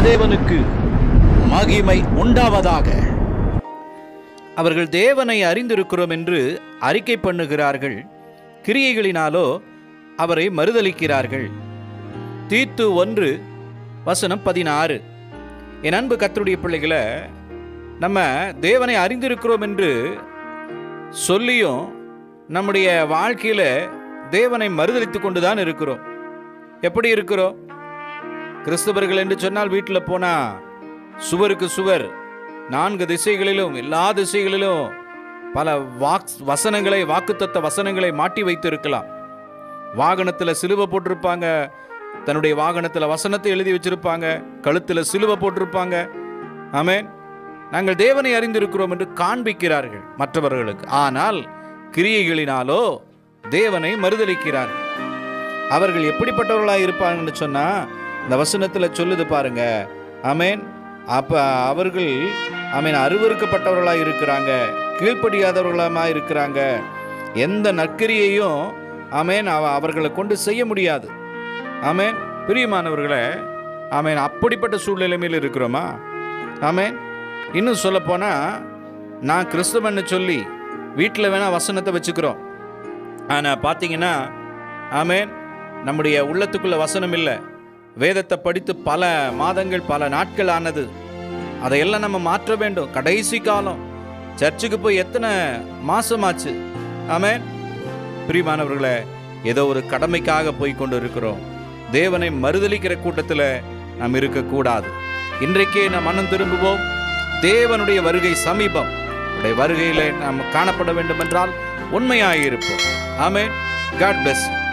தேவனுக்கு மகிமை உண்டாவதாக அவர்கள் தேவனை அறிந்திருக்கிறோம் என்று அறிக்கை பண்ணுகிறார்கள் கிரியைகளினாலோ அவரை மறுதலிக்கிறார்கள் தீத்து ஒன்று வசனம் பதினாறு என் அன்பு கத்தருடைய பிள்ளைகளை நம்ம தேவனை அறிந்திருக்கிறோம் என்று சொல்லியும் நம்முடைய வாழ்க்கையில் தேவனை மறுதலித்து கொண்டு தான் இருக்கிறோம் எப்படி இருக்கிறோம் கிறிஸ்தவர்கள் என்று சொன்னால் வீட்டில் போனால் சுவருக்கு சுவர் நான்கு திசைகளிலும் எல்லா திசைகளிலும் பல வாக் வசனங்களை வாக்குத்தத்த வசனங்களை மாட்டி வைத்து இருக்கலாம் வாகனத்தில் சிலுவை போட்டிருப்பாங்க தன்னுடைய வாகனத்தில் வசனத்தை எழுதி வச்சிருப்பாங்க கழுத்தில் சிலுவை போட்டிருப்பாங்க ஆமென் நாங்கள் தேவனை அறிந்திருக்கிறோம் என்று காண்பிக்கிறார்கள் மற்றவர்களுக்கு ஆனால் கிரியைகளினாலோ தேவனை மறுதலிக்கிறார்கள் அவர்கள் எப்படிப்பட்டவர்களாக இருப்பாங்கன்னு சொன்னா இந்த வசனத்தில் சொல்லுது பாருங்க ஆமென் அப்ப அவர்கள் ஆமென் அருவருக்கப்பட்டவர்களாக இருக்கிறாங்க கீழ்ப்படியாதவர்களாக இருக்கிறாங்க எந்த நற்கிரியையும் ஆமென் அவ அவர்களை கொண்டு செய்ய முடியாது ஆமென் பிரியமானவர்களே ஆமென் அப்படிப்பட்ட சூழ்நிலைமையில் இருக்கிறோமா ஆமென் இன்னும் சொல்லப்போனால் நான் கிறிஸ்தவன்னு சொல்லி வீட்டில் வேணால் வசனத்தை வச்சுக்கிறோம் ஆனால் பார்த்தீங்கன்னா ஆமென் நம்முடைய உள்ளத்துக்குள்ள வசனம் இல்லை வேதத்தை படித்து பல மாதங்கள் பல நாட்கள் ஆனது அதையெல்லாம் நம்ம மாற்ற வேண்டும் கடைசி காலம் சர்ச்சுக்கு போய் எத்தனை மாசமாச்சு ஆமென் பிரியமானவர்களே ஏதோ ஒரு கடமைக்காக போய் கொண்டு இருக்கிறோம் தேவனை மறுதலிக்கிற கூட்டத்தில் நாம் இருக்கக்கூடாது இன்றைக்கே நாம் மனம் திரும்புவோம் தேவனுடைய வருகை சமீபம் அவருடைய வருகையிலே நாம் காணப்பட வேண்டும் என்றால் உண்மையாக இருப்போம் ஆமென் காட் bless you